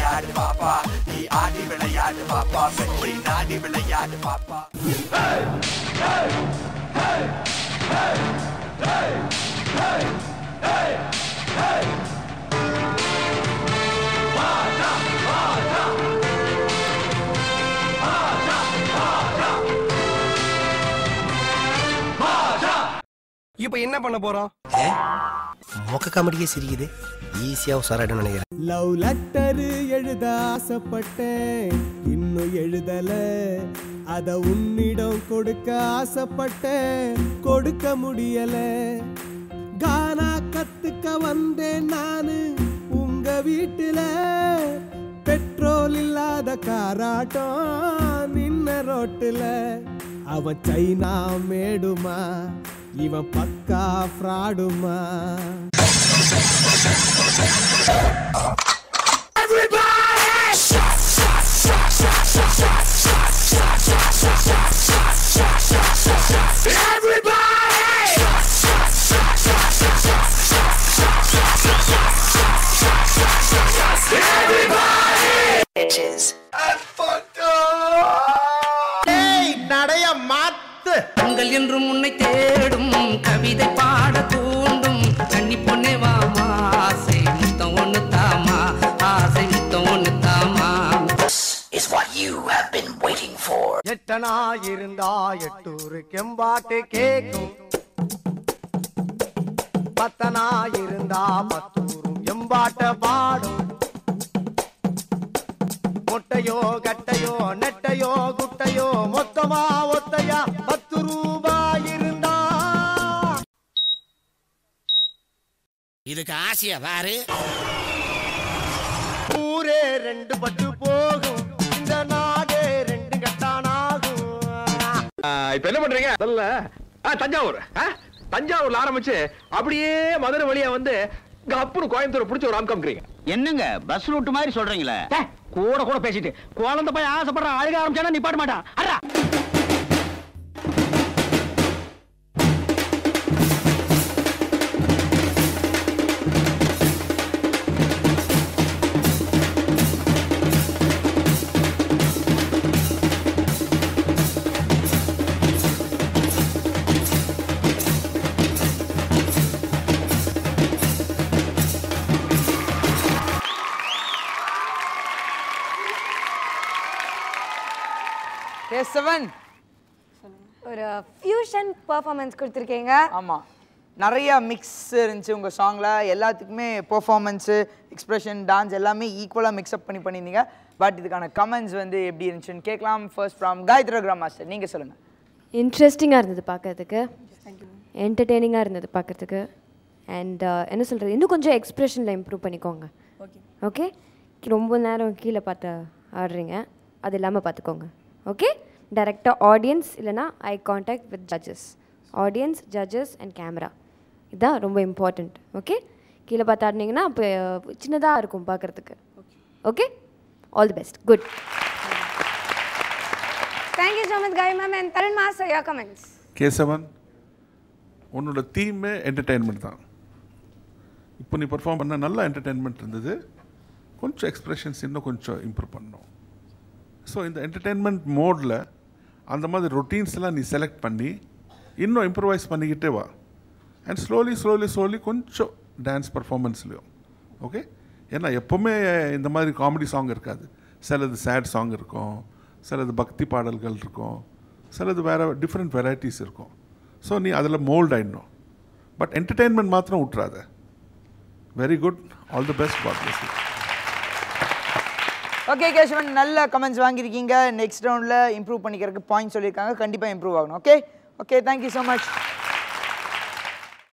விளையாடு பாப்பா நீ ஆடி விளையாடு பாப்பா வெற்றி நாடி விளையாடு பாப்பா இப்போ என்ன பண்ண போறோம் மொக்க காமெடியே சிரிக்குது ஈஸியா உசாராயிடும் நினைக்கிறேன் லவ் லெட்டரு எழுத ஆசைப்பட்டேன் இன்னும் எழுதல அத உன்னிடம் கொடுக்க ஆசைப்பட்டேன் கொடுக்க முடியல கானா கத்துக்க வந்தேன் நானு உங்க வீட்டுல பெட்ரோல் இல்லாத காராட்டம் நின்ன ரோட்டுல அவன் சைனா மேடுமா இவன் பக்கா ஃப்ராடுமா உங்கள் என்றும் உன்னை தேடும் கவிதை பாட தூண்டும் கன்னி பொண்ணே வாமா ஆசை முத்தம் ஒண்ணு தாமா ஆசை முத்தம் ஒண்ணு தாமா is what you have been waiting for எட்டனா இருந்தா எட்டூரு கெம்பாட்டு கேக்கும் பத்தனா இருந்தா பத்தூரும் எம்பாட்ட பாடும் மொட்டையோ கட்டையோ நெட்டையோ குட்டையோ மொத்தமா ஒத்தையா பத்து ரூபாய் இருந்தா இதுக்கு ஆசையா பாரு ஊரே ரெண்டு பட்டு போகும் இந்த நாடே ரெண்டு கட்டானாகும் இப்ப என்ன பண்றீங்க முதல்ல ஆ, தஞ்சாவூர் ஆ? தஞ்சாவூர்ல ஆரம்பிச்சு அப்படியே மதுரை வழியா வந்து கப்புனு கோயம்புத்தூர் புடிச்சு ஒரு ஆம்காமிக்கிறீங்க என்னங்க பஸ் ரூட் மாதிரி சொல்றீங்களே கூட கூட பேசிட்டு குழந்தை போய் ஆசைப்படுற அழுக ஆரம்பிச்சானா நீ பாட மாட்டான் அடா செவன் ஒரு ஃபியூஷன் பெர்ஃபார்மன்ஸ் கொடுத்துருக்கீங்க ஆமாம் நிறைய மிக்ஸ் இருந்துச்சு உங்கள் சாங்கில் எல்லாத்துக்குமே பெர்ஃபார்மன்ஸு எக்ஸ்பிரஷன் டான்ஸ் எல்லாமே ஈக்குவலாக மிக்ஸ்அப் பண்ணி பண்ணியிருந்தீங்க பட் இதுக்கான கமெண்ட்ஸ் வந்து எப்படி இருந்துச்சுன்னு கேட்கலாம் first from Gayathri grand master நீங்கள் சொல்லுங்கள் இன்ட்ரெஸ்டிங்காக இருந்தது பார்க்கறதுக்கு என்டர்டெய்னிங்காக இருந்தது பார்க்கறதுக்கு அண்ட் என்ன சொல்கிறது இன்னும் கொஞ்சம் எக்ஸ்ப்ரெஷனில் இம்ப்ரூவ் பண்ணிக்கோங்க ஓகே ரொம்ப நேரம் கீழே பார்த்து ஆடுறீங்க அது இல்லாமல் பார்த்துக்கோங்க ஓகே டைரெக்டாக ஆடியன்ஸ் இல்லைனா eye contact with judges audience judges and camera இதுதான் ரொம்ப இம்பார்ட்டண்ட் ஓகே கீழே பார்த்து ஆடினீங்கன்னா அப்போ சின்னதாக இருக்கும் பார்க்குறதுக்கு okay all the best good thank you so much Gai ma'am and Tarun master your comments Keshavan உன்னோட தீமே என்டர்டெயின்மெண்ட் தான் இப்போ நீ பெர்ஃபார்ம் பண்ண நல்ல என்டர்டெயின்மெண்ட் இருந்தது கொஞ்சம் எக்ஸ்ப்ரெஷன்ஸ் இன்னும் கொஞ்சம் இம்ப்ரூவ் பண்ணணும் ஸோ இந்த என்டர்டெயின்மெண்ட் மோடில் அந்த மாதிரி ரொட்டீன்ஸ் எல்லாம் நீ செலக்ட் பண்ணி இன்னும் இம்ப்ரூவைஸ் பண்ணிக்கிட்டே வா அண்ட் ஸ்லோலி ஸ்லோலி ஸ்லோலி கொஞ்சம் டான்ஸ் பர்ஃபார்மன்ஸ்லையும் ஓகே ஏன்னா எப்போவுமே இந்த மாதிரி காமெடி சாங் இருக்காது சிலது சேட் சாங் இருக்கும் சிலது பக்தி பாடல்கள் இருக்கும் சிலது வேறு டிஃப்ரெண்ட் வெரைட்டிஸ் இருக்கும் ஸோ நீ அதில் மோல்ட் ஆயிடணும் பட் என்டர்டெயின்மெண்ட் மாத்திரம் விட்றாத very good all the best God bless you okay Keshavan நல்ல கமெண்ட்ஸ் வாங்கியிருக்கீங்க நெக்ஸ்ட் ரவுண்டில் இம்ப்ரூவ் பண்ணிக்கிறதுக்கு பாயிண்ட் சொல்லியிருக்காங்க கண்டிப்பாக இம்ப்ரூவ் ஆகணும் okay okay thank you so much